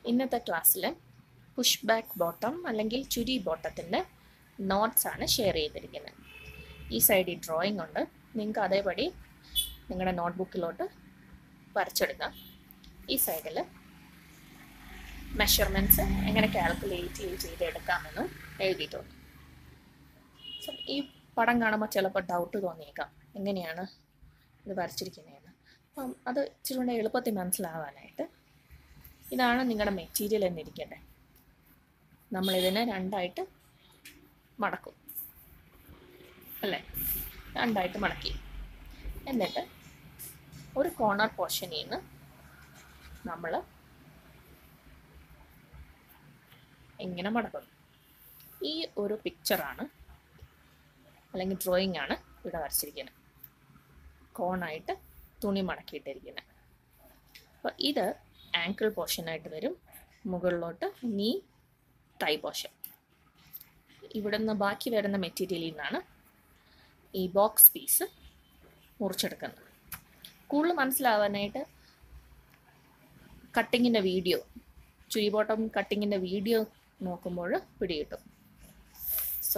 ഇന്നത്തെ ക്ലാസ്സിൽ push back bottom അല്ലെങ്കിൽ ചുരി ബോട്ടത്തിൻ്റെ നോട്ട്സ് ആണ് ഷെയർ ചെയ്തിരിക്കുന്നത് ഈ സൈഡിൽ ഡ്രോയിങ് ഉണ്ട് നിങ്ങൾക്ക് അതേപടി നിങ്ങളുടെ നോട്ട്ബുക്കിലോട്ട് വരച്ചെടുക്കാം ഈ സൈഡിൽ മെഷർമെൻറ്റ്സ് എങ്ങനെ കാൽക്കുലേറ്റ് ചെയ്ത് എടുക്കാമെന്നും എഴുതിയിട്ടുണ്ട് സോ ഈ പടം കാണുമ്പോൾ ചിലപ്പോൾ ഡൗട്ട് തോന്നിയേക്കാം എങ്ങനെയാണ് ഇത് വരച്ചിരിക്കുന്നതെന്ന് അപ്പം അത് ഇച്ചിരി കൂടെ എളുപ്പത്തിൽ മനസ്സിലാവാനായിട്ട് ഇതാണ് നിങ്ങളുടെ മെറ്റീരിയൽ എന്നിരിക്കട്ടെ നമ്മളിതിനെ രണ്ടായിട്ട് മടക്കും അല്ലേ രണ്ടായിട്ട് മടക്കി എന്നിട്ട് ഒരു കോർണർ പോർഷനിൽ നിന്ന് നമ്മൾ ഇങ്ങനെ മടക്കുന്നു ഈ ഒരു പിക്ചറാണ് അല്ലെങ്കിൽ ഡ്രോയിങ് ആണ് ഇവിടെ വരച്ചിരിക്കുന്നത് കോണായിട്ട് തുണി മടക്കിയിട്ടിരിക്കുന്നത് അപ്പോൾ ഇത് ആങ്കിൾ പോർഷനായിട്ട് വരും മുകളിലോട്ട് നീ ടൈ പോർഷൻ ഇവിടെ നിന്ന് ബാക്കി വരുന്ന മെറ്റീരിയലിൽ നിന്നാണ് ഈ ബോക്സ് പീസ് മുറിച്ചെടുക്കുന്നത് കൂടുതൽ മനസ്സിലാവാനായിട്ട് കട്ടിങ്ങിൻ്റെ വീഡിയോ ചുരി ബോട്ടം കട്ടിങ്ങിൻ്റെ വീഡിയോ നോക്കുമ്പോൾ പിടികിട്ടും സോ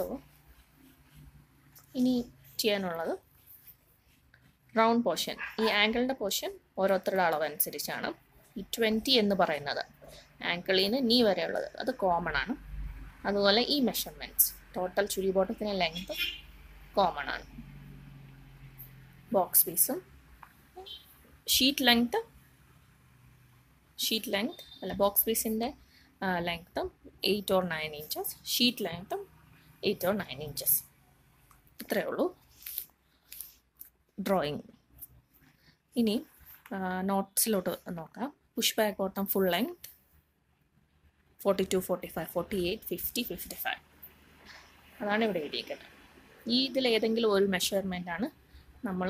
ഇനി ചെയ്യാനുള്ളത് റൗണ്ട് പോർഷൻ ഈ ആങ്കിളിൻ്റെ പോർഷൻ ഓരോരുത്തരുടെ അളവനുസരിച്ചാണ് ഈ ട്വൻറ്റി എന്ന് പറയുന്നത് ആങ്കിളിന് നീ വരെയുള്ളത് അത് കോമൺ ആണ് അതുപോലെ ഈ മെഷർമെൻറ്റ്സ് ടോട്ടൽ ചുരി ബോട്ടത്തിന് ലെങ്ത് കോമൺ ആണ് ബോക്സ് പീസും ഷീറ്റ് ലെങ്ത് ഷീറ്റ് ലെങ്ത് അല്ല ബോക്സ് പീസിൻ്റെ ലെങ്ത്തും eight or nine inches sheet ലെങ്ത്തും എയ്റ്റ് ഓർ നയൻ ഇഞ്ചസ് ഇത്രയേ ഉള്ളൂ ഡ്രോയിങ് ഇനി നോട്ട്സിലോട്ട് നോക്കാം push back bottom full length forty two forty five forty eight fifty fifty five അതാണ് ഇവിടെ എഴുതിയിരിക്കുന്നത് ഈ ഇതിൽ ഏതെങ്കിലും ഒരു മെഷർമെൻ്റ് ആണ് നമ്മൾ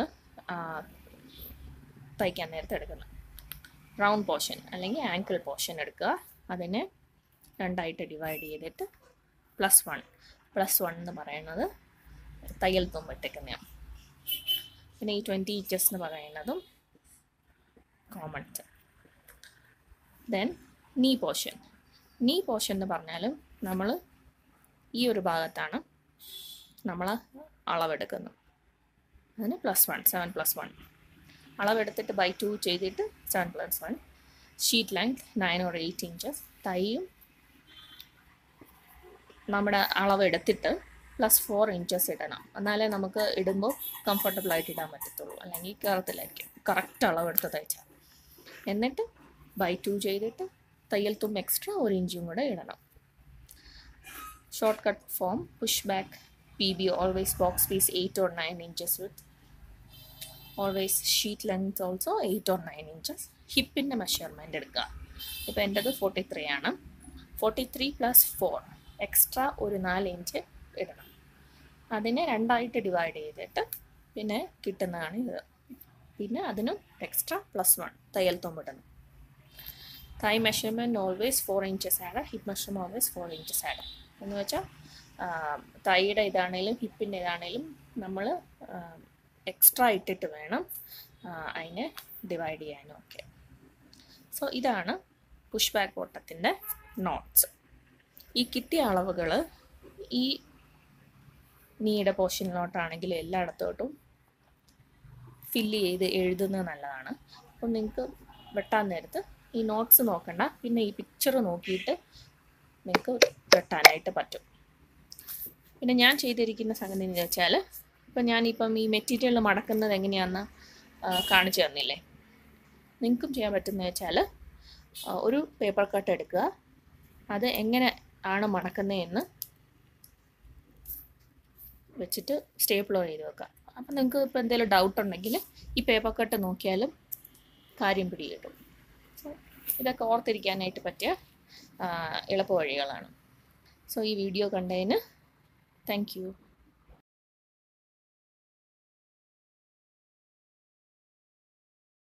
തയ്ക്കാൻ നേരത്തെ എടുക്കുന്നത് റൗണ്ട് പോർഷൻ അല്ലെങ്കിൽ ആങ്കിൾ പോർഷൻ എടുക്കുക അതിനെ രണ്ടായിട്ട് ഡിവൈഡ് ചെയ്തിട്ട് പ്ലസ് വൺ പ്ലസ് വൺ എന്ന് പറയുന്നത് തയ്യൽ തുമ്പിട്ടേക്കുന്നതാണ് പിന്നെ ഈ ട്വൻറ്റി ഇഞ്ചസ് എന്ന് പറയുന്നതും commons then knee portion knee portion എന്ന് പറഞ്ഞാലും നമ്മൾ ഈ ഒരു ഭാഗത്താണ് നമ്മൾ അളവെടുക്കുന്നത് അതിന് plus one seven plus one അളവെടുത്തിട്ട് ബൈ ടു ചെയ്തിട്ട് seven plus one sheet length nine or eight inches തൈയും നമ്മുടെ അളവെടുത്തിട്ട് പ്ലസ് ഫോർ ഇഞ്ചസ് ഇടണം എന്നാലേ നമുക്ക് ഇടുമ്പോൾ കംഫർട്ടബിൾ ആയിട്ട് ഇടാൻ പറ്റത്തുള്ളൂ അല്ലെങ്കിൽ കയറത്തില്ലായിരിക്കും കറക്റ്റ് അളവെടുത്ത് തയ്ച്ചാൽ എന്നിട്ട് ബൈ ടു ചെയ്തിട്ട് തയ്യൽ തുമ്പ് എക്സ്ട്രാ ഒരു ഇഞ്ചും കൂടെ ഇടണം short cut from push back P B always box piece eight or nine inches with always sheet length also eight or nine inches ഹിപ്പിൻ്റെ മെഷർമെൻറ്റ് എടുക്കുക ഇപ്പോൾ എൻ്റെത് ഫോർട്ടി ത്രീ ആണ് forty three plus four extra ഒരു നാല് inch ഇടണം അതിനെ രണ്ടായിട്ട് ഡിവൈഡ് ചെയ്തിട്ട് പിന്നെ കിട്ടുന്നതാണ് ഇത് പിന്നെ അതിനും എക്സ്ട്രാ പ്ലസ് വൺ തയ്യൽ തുമ്പിടണം thigh measurement always four inches add hip measurement always four inches add എന്ന് വെച്ചാൽ തൈയുടെ ഇതാണേലും ഹിപ്പിൻ്റെ ഇതാണേലും നമ്മൾ എക്സ്ട്രാ ഇട്ടിട്ട് വേണം അതിനെ ഡിവൈഡ് ചെയ്യാനും ഒക്കെ സോ ഇതാണ് പുഷ് ബാക്ക് ഓട്ടത്തിൻ്റെ നോട്ട്സ് ഈ കിട്ടിയ അളവുകൾ ഈ നീയുടെ പോർഷനിലോട്ടാണെങ്കിൽ എല്ലായിടത്തോട്ടും ഫില്ല് ചെയ്ത് എഴുതുന്നത് നല്ലതാണ് അപ്പം നിങ്ങൾക്ക് വെട്ടാൻ നേരത്ത് ഈ നോട്ട്സ് നോക്കണ്ട പിന്നെ ഈ പിക്ചർ നോക്കിയിട്ട് നിങ്ങൾക്ക് വെട്ടാനായിട്ട് പറ്റും പിന്നെ ഞാൻ ചെയ്തിരിക്കുന്ന സംഗതി എന്ന് വെച്ചാൽ ഇപ്പം ഞാനിപ്പം ഈ മെറ്റീരിയൽ മടക്കുന്നത് എങ്ങനെയാണെന്ന് കാണിച്ചു തന്നില്ലേ നിങ്ങൾക്കും ചെയ്യാൻ പറ്റുന്നത് വെച്ചാൽ ഒരു പേപ്പർ കട്ട് എടുക്കുക അത് എങ്ങനെ ആണ് മടക്കുന്നതെന്ന് വെച്ചിട്ട് സ്റ്റേപ്പിൾ ചെയ്ത് വെക്കുക അപ്പം നിങ്ങൾക്ക് ഇപ്പോൾ എന്തെങ്കിലും ഡൗട്ട് ഉണ്ടെങ്കിൽ ഈ പേപ്പർ കട്ട് നോക്കിയാലും കാര്യം പിടികിട്ടും സോ ഇതൊക്കെ ഓർത്തിരിക്കാനായിട്ട് പറ്റിയ എളുപ്പ വഴികളാണ് സോ ഈ വീഡിയോ കണ്ടതിന് താങ്ക് യു